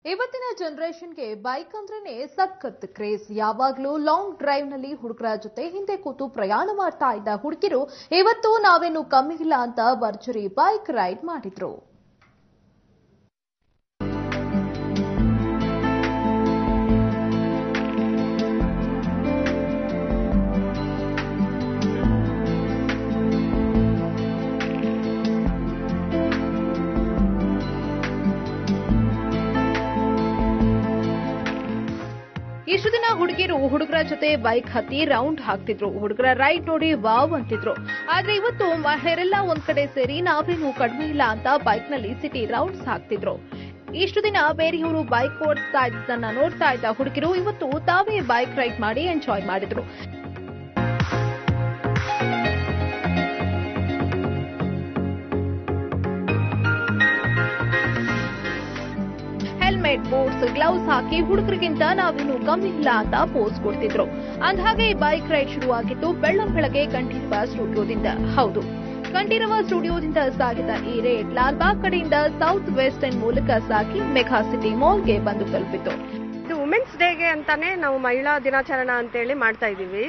ಇವತ್ತಿನ ಜನರೇಷನ್ಗೆ ಬೈಕ್ ಅಂದ್ರೇನೆ ಸಖತ್ ಕ್ರೇಜ್ ಯಾವಾಗ್ಲೂ ಲಾಂಗ್ ಡ್ರೈವ್ ನಲ್ಲಿ ಹುಡುಗರ ಜೊತೆ ಹಿಂದೆ ಕೂತು ಪ್ರಯಾಣ ಮಾಡ್ತಾ ಇದ್ದ ಹುಡುಗಿರು ಇವತ್ತು ನಾವೇನು ಕಮ್ಮಿ ಇಲ್ಲ ಅಂತ ಭರ್ಜರಿ ಬೈಕ್ ರೈಡ್ ಮಾಡಿದ್ರು ಇಷ್ಟು ದಿನ ಹುಡುಗಿರು ಹುಡುಗರ ಜೊತೆ ಬೈಕ್ ಹತ್ತಿ ರೌಂಡ್ ಹಾಕ್ತಿದ್ರು ಹುಡುಗರ ರೈಡ್ ನೋಡಿ ವಾವ್ ಅಂತಿದ್ರು ಆದ್ರೆ ಇವತ್ತು ಮಹಿಳೆಯರೆಲ್ಲ ಒಂದ್ ಕಡೆ ಸೇರಿ ನಾವೇನು ಕಡಿಮೆ ಇಲ್ಲ ಅಂತ ಬೈಕ್ ನಲ್ಲಿ ಸಿಟಿ ರೌಂಡ್ಸ್ ಹಾಕ್ತಿದ್ರು ಇಷ್ಟು ದಿನ ಬೇರೆಯವರು ಬೈಕ್ ಓಡಿಸ್ತಾ ಇದ್ದನ್ನ ನೋಡ್ತಾ ಇದ್ದ ಹುಡುಗಿರು ಇವತ್ತು ತಾವೇ ಬೈಕ್ ರೈಡ್ ಮಾಡಿ ಎಂಜಾಯ್ ಮಾಡಿದ್ರು ಹೆಲ್ಮೆಟ್ ಬೂಟ್ಸ್ ಗ್ಲೌಸ್ ಹಾಕಿ ಹುಡುಗರಿಗಿಂತ ನಾವಿನ್ನು ಕಮ್ಮಿ ಇಲ್ಲ ಅಂತ ಪೋಸ್ ಕೊಡ್ತಿದ್ರು ಅಂದ್ಹಾಗೆ ಬೈಕ್ ರೈಡ್ ಶುರುವಾಗಿದ್ದು ಬೆಳ್ಳಂ ಬೆಳಗ್ಗೆ ಕಂಠೀರವ ಸ್ಟುಡಿಯೋದಿಂದ ಹೌದು ಕಂಠೀರವ ಸ್ಟುಡಿಯೋದಿಂದ ಸಾಗಿದ ಈ ರೇಡ್ ಲಾಲ್ಬಾಗ್ ಕಡೆಯಿಂದ ಸೌತ್ ವೆಸ್ಟರ್ನ್ ಮೂಲಕ ಸಾಗಿ ಮೆಘಾ ಸಿಟಿ ಮಾಲ್ಗೆ ಬಂದು ತಲುಪಿತು ಇದು ವುಮೆನ್ಸ್ ಡೇಗೆ ಅಂತಾನೆ ನಾವು ಮಹಿಳಾ ದಿನಾಚರಣೆ ಅಂತೇಳಿ ಮಾಡ್ತಾ ಇದ್ದೀವಿ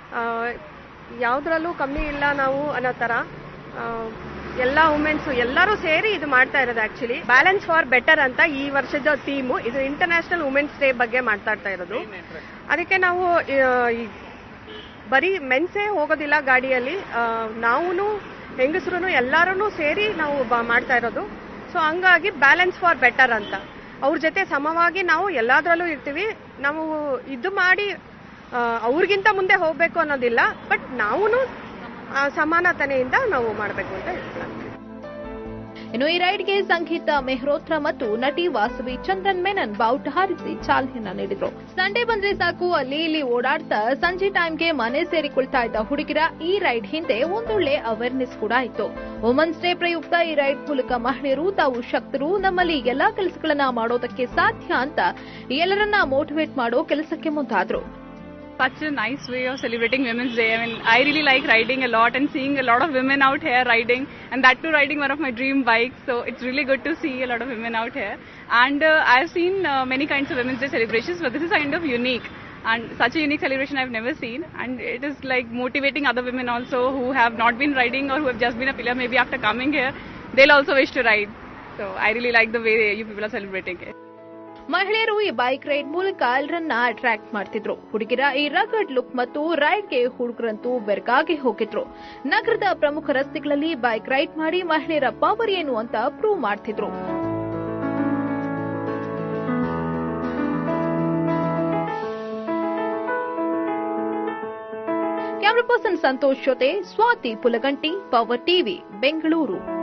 ಯಾವುದ್ರಲ್ಲೂ ಕಮ್ಮಿ ಇಲ್ಲ ನಾವು ಅನ್ನೋ ಥರ ಆ, ಎಲ್ಲ ವುಮೆನ್ಸ್ ಎಲ್ಲರೂ ಸೇರಿ ಇದು ಮಾಡ್ತಾ ಇರೋದು ಆಕ್ಚುಲಿ ಬ್ಯಾಲೆನ್ಸ್ ಫಾರ್ ಬೆಟರ್ ಅಂತ ಈ ವರ್ಷದ ಥೀಮು ಇದು ಇಂಟರ್ನ್ಯಾಷನಲ್ ವುಮೆನ್ಸ್ ಡೇ ಬಗ್ಗೆ ಮಾತಾಡ್ತಾ ಇರೋದು ಅದಕ್ಕೆ ನಾವು ಆ, ಈ ಬರೀ ಮೆನ್ಸೇ ಹೋಗೋದಿಲ್ಲ ಗಾಡಿಯಲ್ಲಿ ನಾವು ಹೆಂಗಸರು ಎಲ್ಲರೂ ಸೇರಿ ನಾವು ಬ- ಮಾಡ್ತಾ ಇರೋದು ಸೊ ಹಂಗಾಗಿ ಬ್ಯಾಲೆನ್ಸ್ ಫಾರ್ ಬೆಟರ್ ಅಂತ ಅವ್ರ ಜೊತೆ ಸಮವಾಗಿ ನಾವು ಎಲ್ಲದರಲ್ಲೂ ಇರ್ತೀವಿ ನಾವು ಇದು ಮಾಡಿ ಆ, ಅವ್ರಿಗಿಂತ ಮುಂದೆ ಹೋಗಬೇಕು ಅನ್ನೋದಿಲ್ಲ ಬಟ್ ನಾವು ಸಮಾನತೆಯಿಂದ ನಾವು ಮಾಡಬೇಕು ಅಂತ ಹೇಳ್ತೀನಿ ಇನ್ನು ಈ ರೈಡ್ಗೆ ಸಂಗೀತ ಮೆಹ್ರೋತ್ರ ಮತ್ತು ನಟಿ ವಾಸವಿ ಚಂದನ್ ಮೆನನ್ ಬಾವುಟ ಹಾರಿಸಿ ಚಾಲನೆಯನ್ನ ನೀಡಿದ್ರು ಸಂಡೇ ಬಂದ್ರೆ ಸಾಕು ಅಲ್ಲಿ ಇಲ್ಲಿ ಓಡಾಡ್ತಾ ಸಂಜೆ ಟೈಮ್ಗೆ ಮನೆ ಸೇರಿಕೊಳ್ತಾ ಇದ್ದ ಹುಡುಗಿರ ಈ ರೈಡ್ ಹಿಂದೆ ಒಂದೊಳ್ಳೆ ಅವೇರ್ನೆಸ್ ಕೂಡ ಇತ್ತು ವುಮನ್ಸ್ ಡೇ ಪ್ರಯುಕ್ತ ಈ ರೈಡ್ ಮೂಲಕ ಮಹಿಳೆಯರು ತಾವು ಶಕ್ತರು ನಮ್ಮಲ್ಲಿ ಎಲ್ಲಾ ಕೆಲಸಗಳನ್ನ ಮಾಡೋದಕ್ಕೆ ಸಾಧ್ಯ ಅಂತ ಎಲ್ಲರನ್ನ ಮೋಟಿವೇಟ್ ಮಾಡೋ ಕೆಲಸಕ್ಕೆ ಮುಂದಾದ್ರು such a nice way of celebrating Women's Day. I mean, I really like riding a lot and seeing a lot of women out here riding, and that too riding one of my dream bikes. So it's really good to see a lot of women out here. And uh, I've seen uh, many kinds of Women's Day celebrations, but this is kind of unique. And such a unique celebration I've never seen. And it is like motivating other women also who have not been riding or who have just been a pillar. Maybe after coming here, they'll also wish to ride. So I really like the way you people are celebrating it. ಮಹಿಳೆಯರು ಈ bike ride ಮೂಲಕ ಎಲ್ಲರನ್ನ attract ಮಾಡ್ತಿದ್ರು ಹುಡುಗಿರ ಈ ರಗಡ್ look ಮತ್ತು ರೈಡ್ಗೆ ಹುಡುಗರಂತೂ ಬೆರಗಾಗಿ ಹೋಗಿದ್ರು ನಗರದ ಪ್ರಮುಖ ರಸ್ತೆಗಳಲ್ಲಿ ಬೈಕ್ ರೈಡ್ ಮಾಡಿ ಮಹಿಳೆಯರ ಪವರ್ ಏನು ಅಂತ ಪ್ರೂವ್ ಮಾಡ್ತಿದ್ರು ಕ್ಯಾಮ್ರಾ ಪರ್ಸನ್ ಸಂತೋಷ್ ಜೊತೆ ಸ್ವಾತಿ ಪುಲಗಂಟಿ ಪವರ್ ಟಿವಿ ಬೆಂಗಳೂರು